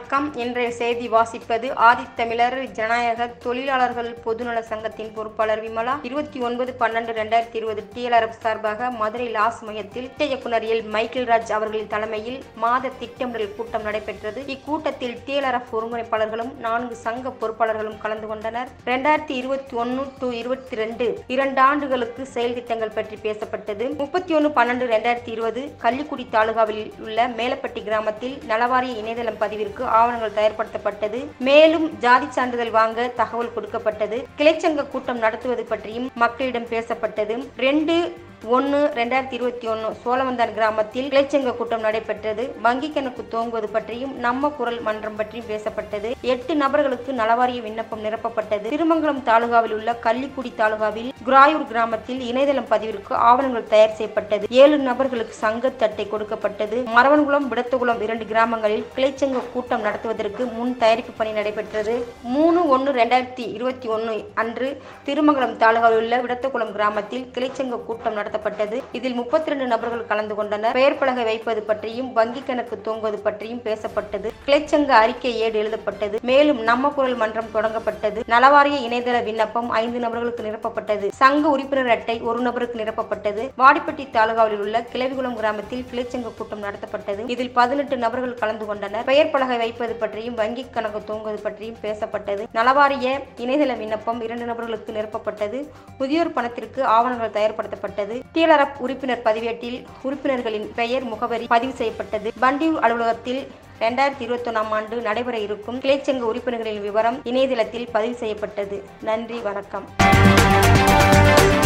வணக்கம் இன்றைய செய்தி வாசிப்பது ஆதித்தமிழர் ஜனநாயக தொழிலாளர்கள் பொதுநல சங்கத்தின் பொறுப்பாளர் விமலா இருபத்தி ஒன்பது பன்னெண்டு ரெண்டாயிரத்தி இருபது டிஎல்ஆர்எஃப் சார்பாக மதுரை லாஸ் மையத்தில் திட்ட இயக்குனர் எல் மைக்கேல் ராஜ் அவர்களின் தலைமையில் மாத திட்டமிடல் கூட்டம் நடைபெற்றது இக்கூட்டத்தில் டிஎல்ஆர்எஃப் ஒருங்கிணைப்பாளர்களும் நான்கு சங்க பொறுப்பாளர்களும் கலந்து கொண்டனர் ரெண்டாயிரத்தி இருபத்தி ஒன்னு டு இருபத்தி ரெண்டு இரண்டு ஆண்டுகளுக்கு செயல் திட்டங்கள் பற்றி பேசப்பட்டது முப்பத்தி ஒன்று பன்னெண்டு ரெண்டாயிரத்தி இருபது கள்ளிக்குடி தாலுகாவில் உள்ள மேலப்பட்டி கிராமத்தில் நலவாரிய இணையதளம் பதிவிற்கு ஆவணங்கள் தயார்படுத்தப்பட்டது மேலும் ஜாதி சான்றிதழ் வாங்க தகவல் கொடுக்கப்பட்டது கிளைச்சங்க கூட்டம் நடத்துவது பற்றியும் மக்களிடம் பேசப்பட்டது ரெண்டு ஒன்று ரெண்டாயிரத்தி இருபத்தி ஒன்று சோழவந்தான் கிராமத்தில் கிளைச்சங்க கூட்டம் நடைபெற்றது வங்கி கணக்கு துவங்குவது பற்றியும் நம்ம குரல் மன்றம் பற்றியும் பேசப்பட்டது எட்டு நபர்களுக்கு நலவாரிய விண்ணப்பம் நிரப்பப்பட்டது திருமங்கலம் தாலுகாவில் உள்ள கள்ளிக்குடி தாலுகாவில் குராயூர் கிராமத்தில் இணையதளம் பதிவிற்கு ஆவணங்கள் தயார் செய்யப்பட்டது ஏழு நபர்களுக்கு சங்கத்தட்டை கொடுக்கப்பட்டது மரவன்குளம் விடத்துகுளம் இரண்டு கிராமங்களில் கிளைச்சங்க கூட்டம் நடத்துவதற்கு முன் தயாரிப்பு பணி நடைபெற்றது மூணு ஒன்று ரெண்டாயிரத்தி இருபத்தி ஒன்று அன்று திருமங்கலம் தாலுகாவில் உள்ள விடத்துக்குளம் கிராமத்தில் கிளைச்சங்க கூட்டம் நடத்தப்பட்டது இதில் முப்பத்தி ரெண்டு நபர்கள் கலந்து கொண்டனர் பெயர் பலகை வைப்பது பற்றியும் வங்கி கணக்கு துவங்குவது பற்றியும் பேசப்பட்டது கிளைச்சங்க அறிக்கை ஏடு எழுதப்பட்டது மேலும் நம்ம குரல் மன்றம் தொடங்கப்பட்டது நலவாரிய இணையதள விண்ணப்பம் ஐந்து நபர்களுக்கு நிரப்பப்பட்டது சங்க உறுப்பினர் அட்டை ஒரு நபருக்கு நிரப்பப்பட்டது வாடிப்பட்டி தாலுகாவில் உள்ள கிளவிகுளம் கிராமத்தில் கிளைச்சங்க கூட்டம் நடத்தப்பட்டது இதில் பதினெட்டு நபர்கள் கலந்து கொண்டனர் பெயர் பலகை வைப்பது பற்றியும் வங்கி கணக்கு துவங்குவது பற்றியும் பேசப்பட்டது நலவாரிய இணையதள விண்ணப்பம் இரண்டு நபர்களுக்கு நிரப்பப்பட்டது முதியோர் பணத்திற்கு ஆவணங்கள் தயார்படுத்தப்பட்டது டிஎல்ஆர்எஃப் உறுப்பினர் பதிவேட்டில் உறுப்பினர்களின் பெயர் முகவரி பதிவு செய்யப்பட்டது பண்டியூர் அலுவலகத்தில் ரெண்டாயிரத்தி இருபத்தொன்னாம் ஆண்டு நடைபெற இருக்கும் கிளைச்சங்க உறுப்பினர்களின் விவரம் இணையதளத்தில் பதிவு செய்யப்பட்டது நன்றி வணக்கம்